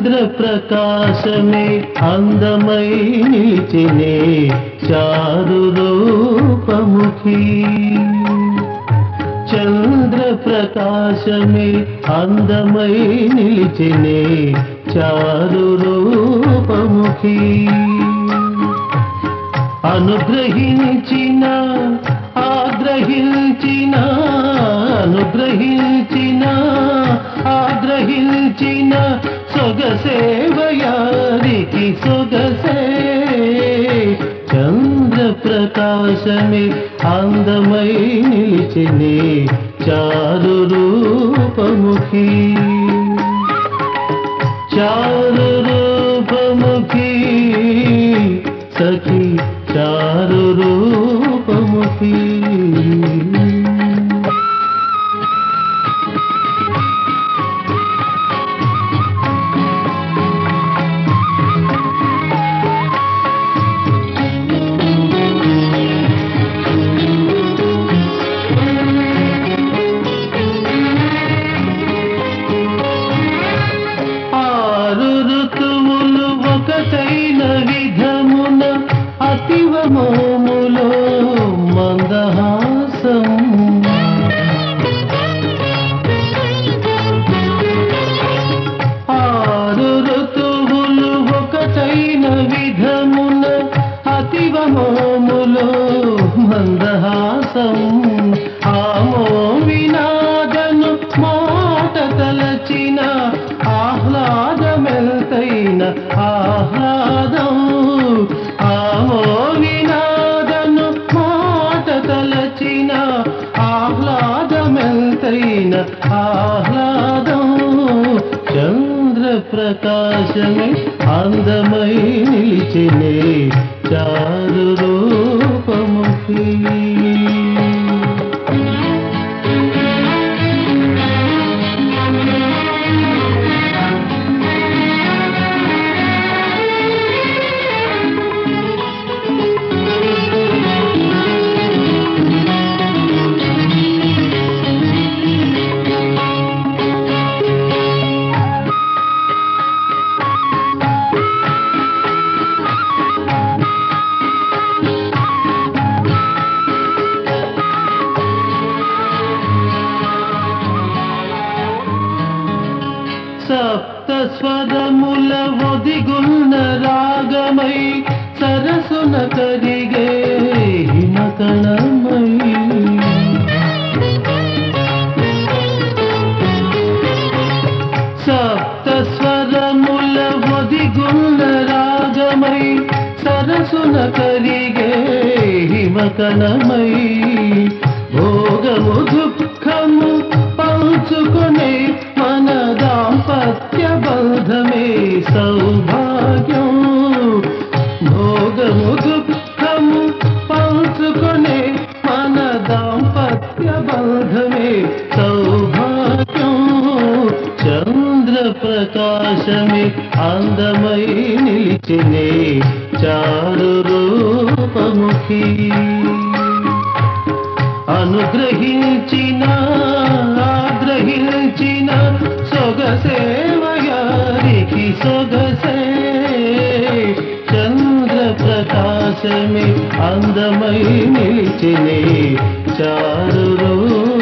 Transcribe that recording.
చంద్ర ప్రకాశమే అందమై నిలిచినే చారు రూపముఖి చంద్ర ప్రకాశమే అందమై నిలిచినే చారు రూపముఖి అనుగ్రహించిన ఆగ్రహించిన అనుగ్రహించిన ఆగ్రహించిన సొగసేవయారికి సొగసే చంద్ర ప్రకాశమే అందమై నిలిచినే చారు రూపముఖి చారు రూపముఖి సఖి చారు రూపముఖి ఆరు ఋతువులు ఒకటైన విధమున అతివ మోములో మందహాసం ఆరు ఋతువులు ఒకటైన విధమున అతివ మోములో మందహాసం ఆమో వినాదను మాట తలచిన ఆహ్లాదమెల్తైన ఆహ్లాదం ఆమో వినాదను మాట తలచిన ఆహ్లాదమెల్తైన ఆహ్లాదం చంద్ర ప్రకాశమే అందమై నిలిచినే చారు రూపముఖి సప్త స్వరముల ఒదిగున్న రాగమై సరసున కరిగే హిమకణమై సప్త స్వరముల ఒదిగున్న రాగమై సరసున కరిగే హిమకణమై భోగము దుఃఖము పంచుకునే మన దాంపత్య బంధమే సౌభాగ్యం భోగము దుఃఖము పంచుకునే మన దాంపత్య బంధమే సౌభాగ్యం చంద్ర ప్రకాశమే అందమై నిలిచినే చారు రూపముఖి అనుగ్రహించిన ఆగ్రహించిన సొగసేవయారికి సొగసే చంద్ర ప్రకాశమే అందమై నిలిచినే చారు రూపముఖి